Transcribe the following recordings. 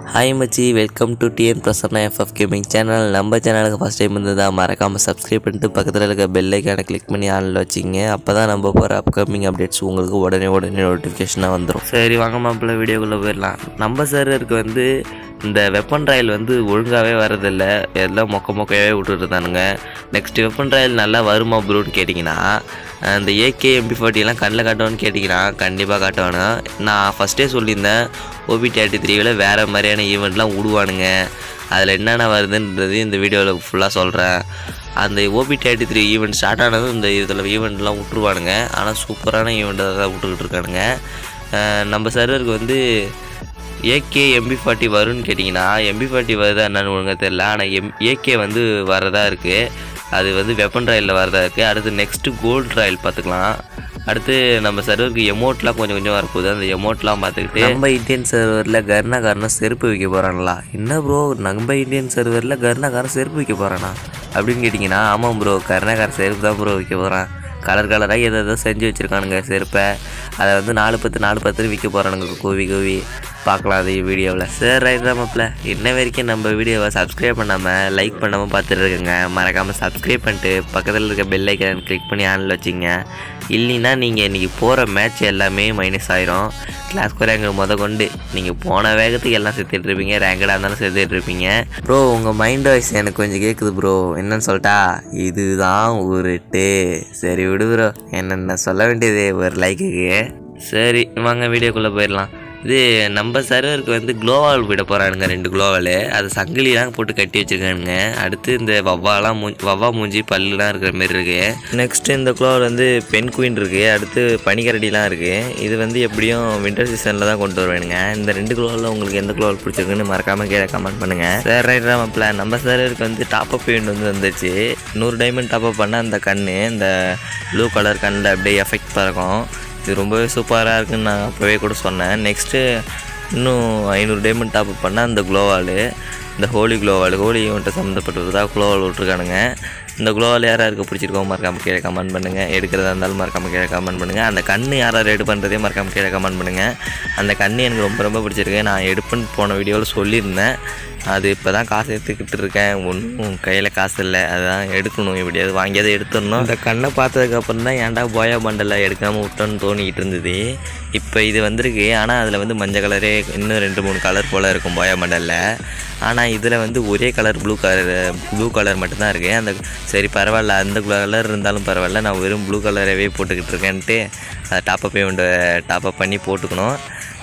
hi மச்சி welcome to TN Prasanna FF gaming channel நம்ம சேனலுக்கு ஃபஸ்ட் டைம் வந்ததா மறக்காமல் சப்ஸ்கிரைப் பண்ணிட்டு பக்கத்தில் இருக்க பெல் ஐக்கானை கிளிக் பண்ணி ஆனில் வச்சிங்க அப்போ தான் நம்ம போகிற அப்கமிங் அப்டேட்ஸ் உங்களுக்கு உடனே உடனே நோட்டிஃபிகேஷனாக வந்துடும் சரி வாங்க மாப்பிள்ள வீடியோக்குள்ளே போயிடலாம் நம்ம சர்வருக்கு வந்து இந்த வெப்பன் ராயல் வந்து ஒழுங்காகவே வரதில்லை எல்லாம் மொக்க மொக்கையாகவே விட்டுட்டு இருந்தானுங்க நெக்ஸ்ட் வெப்பன் ராயல் நல்லா வருமா ப்ரோன்னு கேட்டிங்கன்னா அந்த ஏகே எம்பி ஃபார்ட்டிலாம் கண்ணில் காட்டுவான்னு கேட்டிங்கன்னா கண்டிப்பாக காட்டுவானு நான் ஃபஸ்ட்டே சொல்லியிருந்தேன் ஓபி தேர்ட்டி த்ரீவில் வேறு மாதிரியான ஈவெண்ட்லாம் விடுவானுங்க அதில் என்னென்ன வருதுன்றது இந்த வீடியோவில் ஃபுல்லாக சொல்கிறேன் அந்த OB thirty three event start ஆனதும் இந்த இதில் ஈவெண்ட்லாம் விட்ருவானுங்க ஆனால் சூப்பரான ஈவெண்ட்டை தான் விட்டுக்கிட்டு இருக்கானுங்க அஹ் நம்ம சர்வருக்கு வந்து ஏகே எம்பி ஃபார்ட்டி வரும்னு கேட்டிங்கன்னா எம்பி ஃபார்ட்டி வருதா என்னன்னு ஒழுங்காக தெரில ஆனால் எம் ஏகே வந்து வரதா இருக்குது அது வந்து வெப்பன் ராயலில் வரதா இருக்குது அடுத்து நெக்ஸ்ட்டு கோல்ட் ராயல் பார்த்துக்கலாம் அடுத்து நம்ம சர்வருக்கு எமௌண்ட்லாம் கொஞ்சம் கொஞ்சம் வரப்போகுது அந்த எமௌண்ட்லாம் பார்த்துக்கிட்டு நம்ம இந்தியன் சர்வரில் கர்ணாகாரன் செருப்பு வைக்க போகிறாங்களா என்ன ப்ரோ நம்ம இந்தியன் சர்வரில் கர்ணாகாரன் செருப்பு வைக்க போகிறானா அப்படின்னு கேட்டிங்கன்னா ஆமாம் ப்ரோ கர்ணாகாரன் செருப்பு தான் ப்ரோ வைக்க போகிறான் கலர் கலராக எதை எதோ செஞ்சு வச்சுருக்கானுங்க செருப்பை அதை வந்து நாலு பத்து நாலு பத்து விற்க போகிறானுங்க கூவி கூவி பார்க்கலாம் அது வீடியோவில் சரி ரைட் மாப்பிள்ள இன்ன வரைக்கும் நம்ம வீடியோவை சப்ஸ்கிரைப் பண்ணாமல் லைக் பண்ணாமல் பார்த்துட்டு இருக்கேங்க மறக்காமல் சப்ஸ்கிரைப் பண்ணிட்டு பக்கத்தில் இருக்க பெல் ஐக்கன் கிளிக் பண்ணி ஆனில் வச்சிங்க இல்லைன்னா நீங்கள் இன்றைக்கி போகிற மேட்ச் எல்லாமே மைனஸ் ஆயிரும் கிளாஸ் ரேங்க் முத கொண்டு நீங்கள் போன வேகத்துக்கு எல்லாம் செத்துட்டு இருப்பீங்க ரேங்கடாக இருந்தாலும் செத்துட்டு இருப்பீங்க ப்ரோ உங்கள் மைண்ட் வாய்ஸ் எனக்கு கொஞ்சம் கேட்குது ப்ரோ என்னன்னு சொல்லிட்டா இதுதான் உருட்டு சரி விடு ப்ரோ என்னென்ன சொல்ல வேண்டியது ஒரு லைக்குக்கு சரி வாங்க வீடியோக்குள்ளே போயிடலாம் இது நம்ம சர்வருக்கு வந்து குளோவால் விட போகிறானுங்க ரெண்டு குளோவால் அது சங்கிலிலாம் போட்டு கட்டி வச்சுருக்கானுங்க அடுத்து இந்த வவ்வாலாம் மூ வவ்வா மூஞ்சி பல்லுலாம் இருக்கிற மாதிரி இருக்குது நெக்ஸ்ட்டு இந்த குளோவால் வந்து பெண் குயின் இருக்குது அடுத்து பனிக்கரடிலாம் இருக்குது இது வந்து எப்படியும் வின்டர் சீசனில் தான் கொண்டு வருவானுங்க இந்த ரெண்டு குளோவில் உங்களுக்கு எந்த குளோவால் பிடிச்சிருக்குன்னு மறக்காமல் கீழே கமெண்ட் பண்ணுங்கள் சார் ரைட் மாப்பிள்ள நம்ம சர்வருக்கு வந்து டாப் அப் ஈவெண்ட் வந்து வந்துச்சு நூறு டைமண்ட் டாப் அப் பண்ணால் அந்த கண் இந்த ப்ளூ கலர் கண்ணில் அப்படியே எஃபெக்ட் பறக்கும் இது ரொம்பவே சூப்பராக இருக்குன்னு நான் அப்போவே கூட சொன்னேன் நெக்ஸ்ட்டு இன்னும் ஐநூறு டைமண்ட் டாப் பண்ணால் அந்த குளோவால் இந்த ஹோலி குளோவால் ஹோலி ஈவெண்ட்டை சம்மந்தப்பட்டதாக குளோவால் விட்ருக்கானுங்க இந்த குளோவால் யார் யாருக்கு பிடிச்சிருக்கோம் மறக்காமல் கீழே கமெண்ட் பண்ணுங்கள் எடுக்கிறதா இருந்தாலும் மறக்காமல் கீழே கமெண்ட் பண்ணுங்கள் அந்த கண்ணு யார் யார் எடு பண்ணுறதே மறக்காமல் கீழே கமெண்ட் பண்ணுங்கள் அந்த கண்ணு எனக்கு ரொம்ப ரொம்ப பிடிச்சிருக்கு நான் எடுப்புன்னு போன வீடியோவில் சொல்லியிருந்தேன் அது இப்போ தான் காசு எடுத்துக்கிட்டு இருக்கேன் ஒன்றும் கையில் காசு இல்லை அதான் எடுக்கணும் எப்படியாவது வாங்கியாவது எடுத்துடணும் இந்த கண்ணை பார்த்ததுக்கப்புறம் தான் ஏன்டா போயா பண்டலில் எடுக்காமல் விட்டோன்னு தோணிக்கிட்டு இருந்தது இப்போ இது வந்திருக்கு ஆனால் அதில் வந்து மஞ்சள் கலரே இன்னும் ரெண்டு மூணு கலர் போல் இருக்கும் போயா பண்டலில் ஆனால் இதில் வந்து ஒரே colour blue colour blue colour மட்டும்தான் இருக்குது அந்த சரி பரவாயில்ல அந்த கலர் இருந்தாலும் பரவாயில்ல நான் வெறும் ப்ளூ கலரவே போட்டுக்கிட்டு இருக்கேன்ட்டு அதை டாப்அப் பேமெண்ட்டை டாப்அப் பண்ணி போட்டுக்கணும்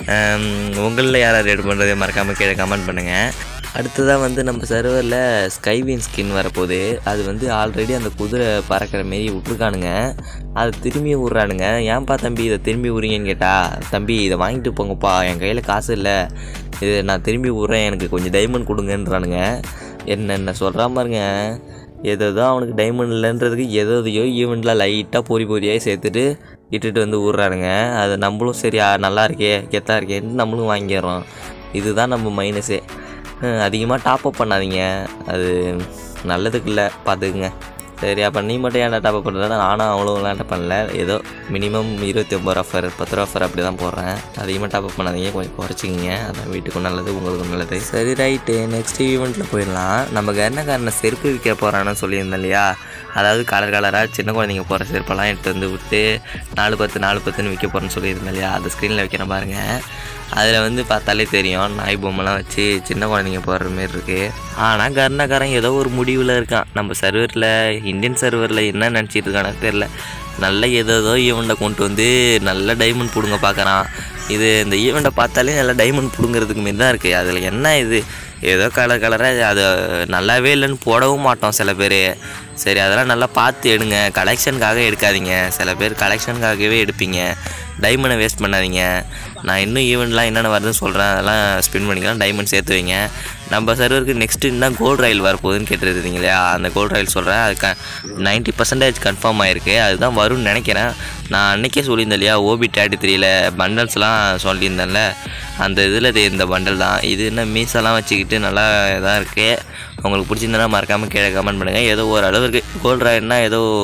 உங்களில் யார் யார் எடு பண்ணுறதே மறக்காமல் கீழே கமெண்ட் பண்ணுங்கள் அடுத்ததாக வந்து நம்ம சர்வரில் ஸ்கைவின் ஸ்கின் வரப்போகுது அது வந்து ஆல்ரெடி அந்த குதிரை பறக்கிற மாரி விட்ருக்கானுங்க அதை திரும்பி விட்றானுங்க ஏன்பா தம்பி இதை திரும்பி விட்றீங்கன்னு கேட்டா தம்பி இதை வாங்கிட்டு போங்கப்பா என் கையில் காசு இல்லை இது நான் திரும்பி விட்றேன் எனக்கு கொஞ்சம் டைமண்ட் கொடுங்கன்றானுங்க என்னென்ன சொல்கிறா பாருங்க எதோ அவனுக்கு டைமண்ட் இல்லைன்றதுக்கு எதோ எதையோ ஈவெண்ட்டில் லைட்டாக பொறி பொறியாக சேர்த்துட்டு இட்டுட்டு வந்து விட்றானுங்க அது நம்மளும் சரி ஆ, நல்லா இருக்கே கெத்தா இருக்கேன்ட்டு நம்மளும் வாங்கிடுறோம் இதுதான் நம்ம மைனஸே அதிகமாக டாப்அப் பண்ணாதீங்க அது நல்லதுக்கு இல்லை பார்த்துக்குங்க சரி அப்போ நீ மட்டும் ஏன்டா டாப்அப் பண்ணுறதா நானும் அவ்வளோ விளாண்ட பண்ணல ஏதோ மினிமம் இருபத்தி ஒம்பது ரூபா ஆஃபர் பத்து ரூபா ஆஃபர் அப்படி தான் போடுறேன் அதிகமாக டாப்அப் பண்ணாதீங்க கொஞ்சம் குறைச்சிக்கிங்க அதான் வீட்டுக்கும் நல்லது உங்களுக்கும் நல்லது சரி ரைட்டு நெக்ஸ்ட் ஈவெண்ட்டில் போயிடலாம் நம்ம கர்ணக்காரனை செருப்பு விற்க போகிறான்னு சொல்லியிருந்தேன் இல்லையா அதாவது கலர் கலராக சின்ன குழந்தைங்க போகிற செருப்பெல்லாம் எடுத்து வந்து விட்டு நாலு பத்து நாலு பத்துன்னு விற்க போகிறேன்னு சொல்லியிருந்தேன் இல்லையா அந்த ஸ்க்ரீனில் வைக்கிறேன் பாருங்கள் அதில் வந்து பார்த்தாலே தெரியும் நாய் பொம்மைலாம் வச்சு சின்ன குழந்தைங்க போடுற மாரி இருக்குது ஆனால் கர்ணக்காரன் ஏதோ ஒரு முடிவில் இருக்கான் நம்ம சர்வரில் இந்தியன் சர்வரில் என்ன நினச்சிட்டு இருக்கானோ தெரில நல்ல ஏதோ ஈவெண்ட்டை கொண்டு வந்து நல்ல டைமண்ட் பிடுங்க பார்க்குறான் இது இந்த ஈவெண்ட்டை பார்த்தாலே நல்லா டைமண்ட் பிடுங்கிறதுக்கு மாரி தான் இருக்குது அதில் என்ன இது ஏதோ கலர் கலராக அது நல்லாவே இல்லைன்னு போடவும் மாட்டோம் சில பேர் சரி அதெல்லாம் நல்லா பார்த்து எடுங்க கலெக்ஷனுக்காக எடுக்காதீங்க சில பேர் கலெக்ஷனுக்காகவே எடுப்பீங்க டைமண்டை வேஸ்ட் பண்ணாதீங்க நான் இன்னும் ஈவெண்ட்லாம் என்னென்ன வருதுன்னு சொல்கிறேன் அதெல்லாம் ஸ்பின் பண்ணிக்கலாம் டைமண்ட் சேர்த்து வைங்க நம்ம சர்வருக்கு நெக்ஸ்ட்டு என்ன கோல்ட் ராயில் வரப்போகுதுன்னு கேட்டுருந்தீங்க இல்லையா அந்த கோல்ட் ராயில் சொல்கிறேன் அது க நைன்ட்டி பர்சன்டேஜ் கன்ஃபார்ம் ஆயிருக்கு அதுதான் வரும்னு நினைக்கிறேன் நான் அன்றைக்கே சொல்லியிருந்தேன் இல்லையா ஓபி தேர்ட்டி த்ரீல பண்டல்ஸ்லாம் சொல்லியிருந்தேன்ல அந்த இதில் இந்த பண்டல் தான் இது என்ன மீசெல்லாம் வச்சுக்கிட்டு நல்லா இதாக இருக்குது உங்களுக்கு பிடிச்சிருந்தனா மறக்காமல் கீழே கமெண்ட் பண்ணுங்கள் ஏதோ ஒரு அளவுக்கு கோல்ட் ராயல்னா ஏதோ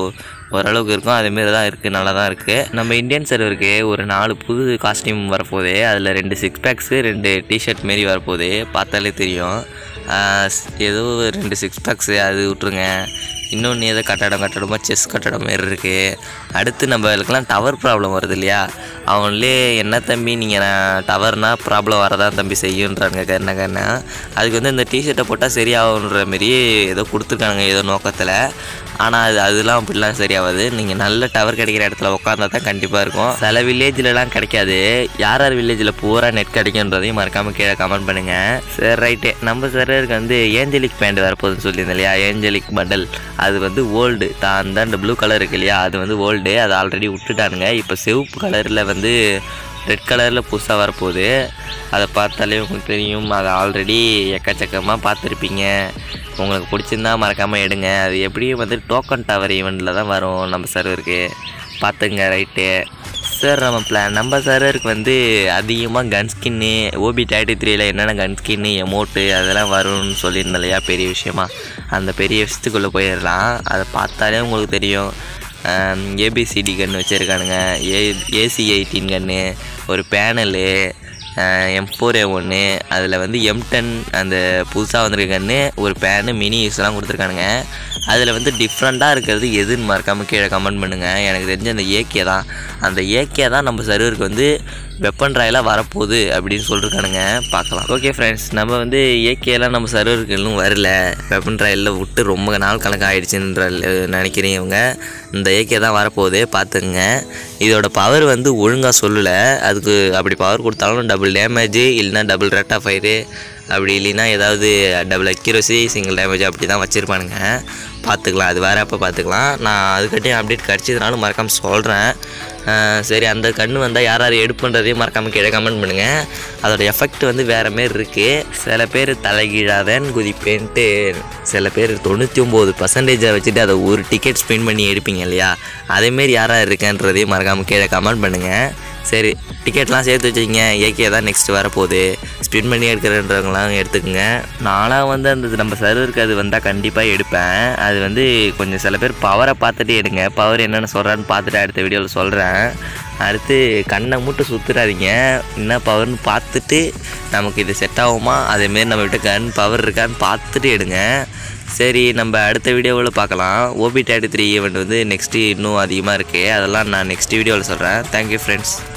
ஓரளவுக்கு இருக்கும் அதேமாரி தான் இருக்குது நல்லா தான் இருக்குது நம்ம இந்தியன் சர்வருக்கு ஒரு நாலு புது காஸ்டியூம் வரப்போகுது அதில் ரெண்டு சிக்ஸ் பேக்ஸு ரெண்டு டிஷர்ட் மாரி வரப்போகுது பார்த்தாலே தெரியும் ஆஹ் ஸ்- ஏதோ ரெண்டு சிக்ஸ் பேக்ஸு அது விட்ருங்க இன்னொன்று ஏதோ கட்டடம் கட்டடமாக செஸ் கட்டடம் மாரி இருக்குது அடுத்து நம்மளுக்கெல்லாம் டவர் ப்ராப்ளம் வருது இல்லையா அவங்களே என்ன தம்பி நீங்கள் நான் டவர்னா ப்ராப்ளம் வரதான் தம்பி செய்யுன்றாங்க கண்ண கண்ணா அதுக்கு வந்து இந்த டிஷர்ட்டை போட்டால் சரியாகுன்ற மாரி ஏதோ கொடுத்துருக்கானுங்க ஏதோ நோக்கத்தில் ஆனால் அது அதெல்லாம் அப்படிலாம் சரியாகாது நீங்கள் நல்ல டவர் கிடைக்கிற இடத்துல உட்காந்தா தான் கண்டிப்பாக இருக்கும் சில வில்லேஜ்லலாம் கிடைக்காது யார் யார் வில்லேஜில் பூரா நெட் கிடைக்குன்றதையும் மறக்காமல் கீழே கமெண்ட் பண்ணுங்கள் சரி ரைட்டு நம்ம சர்வருக்கு வந்து ஏஞ்சலிக் பேண்ட் வரப்போகுதுன்னு சொல்லியிருந்தேன் இல்லையா ஏஞ்சலிக் பண்டல் அது வந்து ஓல்டு தான் அந்த அந்த ப்ளூ கலர் இருக்கு இல்லையா அது வந்து ஓல்டு அது ஆல்ரெடி விட்டுட்டானுங்க இப்போ சிவப்பு கலரில் வந்து ரெட் கலரில் புதுசாக வரப்போகுது அதை பார்த்தாலே உங்களுக்கு தெரியும் அதை ஆல்ரெடி எக்கச்சக்கமாக பார்த்துருப்பீங்க உங்களுக்கு பிடிச்சிருந்தா மறக்காமல் எடுங்க அது எப்படியும் வந்து டோக்கன் டவர் ஈவெண்ட்டில் தான் வரும் நம்ம சர்வருக்கு பார்த்துங்க ரைட்டு சார் நம்ம பிளான் நம்ம சர்வருக்கு வந்து அதிகமாக கன் ஸ்கின்னு ஓபி தேர்ட்டி த்ரீல என்னென்ன கன் ஸ்கின்னு எமோட்டு அதெல்லாம் வரும்னு சொல்லியிருந்தேன் இல்லையா பெரிய விஷயமா அந்த பெரிய விஷயத்துக்குள்ளே போயிடலாம் அதை பார்த்தாலே உங்களுக்கு தெரியும் ஏபிசிடி கன்று வச்சுருக்கானுங்க ஏ ஏசி எயிட்டீன் கன்று ஒரு பேனலு எம் ஃபோர் ஏ ஒன்று அதில் வந்து எம் டென் அந்த புதுசாக வந்திருக்க கன்று ஒரு பேனு மினி யூஸ்லாம் கொடுத்துருக்கானுங்க அதில் வந்து டிஃப்ரெண்ட்டாக இருக்கிறது எதுன்னு மறக்காமல் கீழே கமெண்ட் பண்ணுங்கள் எனக்கு தெரிஞ்ச அந்த ஏகே தான் அந்த ஏகே தான் நம்ம சர்வருக்கு வந்து வெப்பன் ட்ராயெலாம் வரப்போகுது அப்படின்னு சொல்லிருக்கானுங்க பார்க்கலாம் ஓகே ஃப்ரெண்ட்ஸ் நம்ம வந்து ஏகேலாம் நம்ம சர்வருக்கு இன்னும் வரல வெப்பன் ட்ராயலில் விட்டு ரொம்ப நாள் கணக்கு ஆயிடுச்சுன்ற நினைக்கிறீங்க இந்த ஏகே தான் வரப்போகுது பார்த்துங்க இதோட பவர் வந்து ஒழுங்காக சொல்லலை அதுக்கு அப்படி பவர் கொடுத்தாலும் டபுள் டேமேஜ் இல்லைன்னா டபுள் ரேட் ஆஃப் ஃபயரு அப்படி இல்லைன்னா ஏதாவது டபுள் அக்யூரசி சிங்கிள் டேமேஜ் அப்படி தான் வச்சுருப்பானுங்க பார்த்துக்கலாம் அது வேறு அப்போ பார்த்துக்கலாம் நான் அதுக்கிட்டையும் அப்டேட் கிடச்சதுனாலும் மறக்காமல் சொல்கிறேன் சரி அந்த கன்று வந்தால் யார் யார் எடுப்புன்றதையும் மறக்காமல் கீழே கமெண்ட் பண்ணுங்கள் அதோட எஃபெக்ட் வந்து வேறு மாரி இருக்குது சில பேர் தலைகீழாதேன்னு குதிப்பேன்ட்டு சில பேர் தொண்ணூற்றி ஒம்பது பர்சன்டேஜை வச்சுட்டு அதை ஒரு டிக்கெட் ஸ்பெண்ட் பண்ணி எடுப்பீங்க இல்லையா அதேமாரி யாராக இருக்கன்றதையும் மறக்காமல் கீழே கமெண்ட் பண்ணுங்கள் சரி டிக்கெட்லாம் சேர்த்து வச்சுக்கிங்க ஏகே தான் நெக்ஸ்ட் வரப்போகுது ஸ்பின் பண்ணி எடுக்கிறன்றவங்களாம் எடுத்துக்கோங்க நானாக வந்து அந்த நம்ம சர்வருக்கு அது வந்தால் கண்டிப்பாக எடுப்பேன் அது வந்து கொஞ்சம் சில பேர் பவரை பார்த்துட்டு எடுங்க பவர் என்னென்னு சொல்கிறான்னு பார்த்துட்டு அடுத்த வீடியோவில் சொல்கிறேன் அடுத்து கண்ணை மட்டும் சுற்றுறாதீங்க என்ன பவர்னு பார்த்துட்டு நமக்கு இது செட் ஆகுமா அதேமாரி நம்ம கிட்ட கன் பவர் இருக்கான்னு பார்த்துட்டு எடுங்க சரி நம்ம அடுத்த வீடியோவில் பார்க்கலாம் ஓபி தேர்ட்டி த்ரீ ஈவெண்ட் வந்து நெக்ஸ்ட்டு இன்னும் அதிகமாக இருக்குது அதெல்லாம் நான் நெக்ஸ்ட் வீடியோவில் சொல்கிறேன் தேங்க்யூ ஃப்ரெண்ட்ஸ்